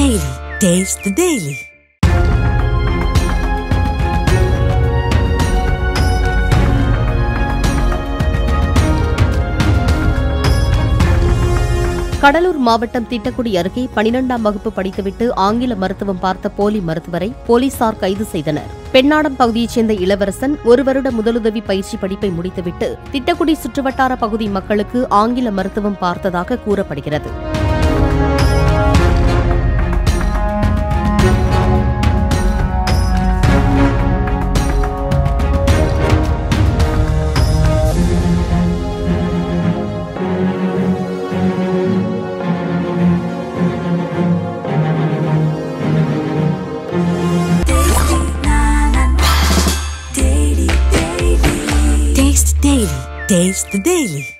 Daily. Taste the Daily. Cuddalore மாவட்டம் திட்டக்குடி அருகே பனிரெண்டாம் வகுப்பு படித்துவிட்டு ஆங்கில மருத்துவம் பார்த்த போலி மருத்துவரை போலீசார் கைது செய்தனர் பெண்ணாடம் பகுதியைச் சேர்ந்த இளவரசன் ஒரு வருட முதலுதவி பயிற்சி படிப்பை முடித்துவிட்டு திட்டக்குடி சுற்றுவட்டார பகுதி மக்களுக்கு ஆங்கில மருத்துவம் பார்த்ததாக கூறப்படுகிறது Taste the Daily. Taste the Daily.